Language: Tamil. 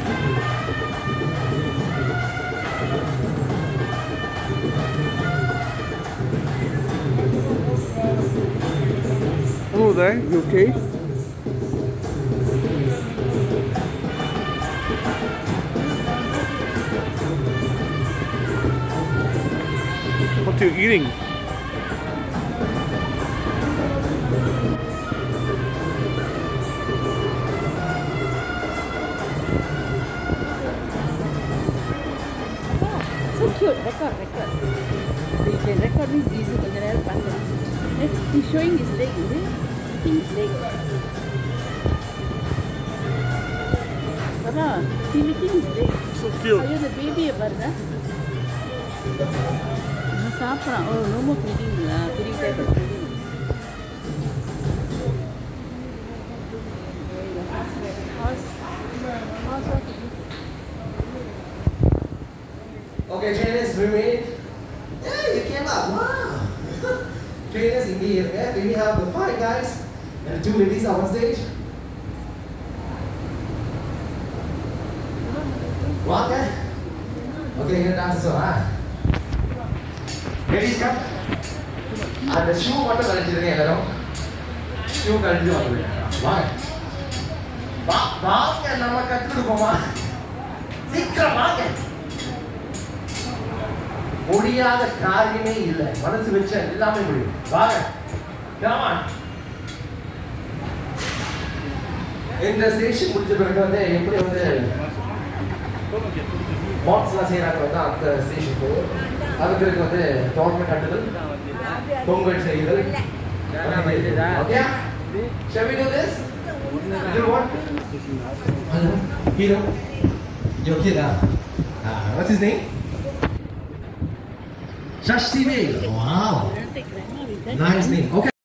Hello there, you okay? What are you eating? So cute, record, record. So you can record this easy கொஞ்ச நேரம் பார்க்கலாம். Eh, He's showing his leg, is it? I think his leg. Baba, he licking his leg. So cute. ஐயோ இந்த பேபியை பாருங்க அவன் சாப்பிட்றான் ஓ நோ மோர் ஃபீடிங்களா பெரிய type of feeding Okay, trainers, we made. Yeah, you came up. Wow. trainers indeed. Yeah, we have the five guys and the two ladies on stage. வாங்க ஓகே இங்க டான்ஸ் சொல்லலாம் லேடிஸ் கம் அந்த ஷூ மட்டும் கழிச்சிருங்க எல்லாரும் ஷூ கழிச்சு வாங்க வாங்க வா வாங்க நம்ம கத்து கொடுப்போமா சீக்கிரம் வாங்க முடியாத காரியமே இல்லை மனசு வச்ச எல்லாமே முடியும் வாங்க Come on. இந்த ஸ்டேஷன் முடிச்ச பிறகு வந்து எப்படி வந்து பாக்ஸ்லாம் செய்யறாங்க வந்து அந்த ஸ்டேஷன் போகும் அதுக்கு பிறகு வந்து டோர்னமெண்ட் கட்டுதல் பொங்கல் செய்தல் okay Shall we do this? You want? Hello, Hero. Your kid, ah? Ah, what's his name? Shashti Wow. Take grandma with that. Nice name. Okay.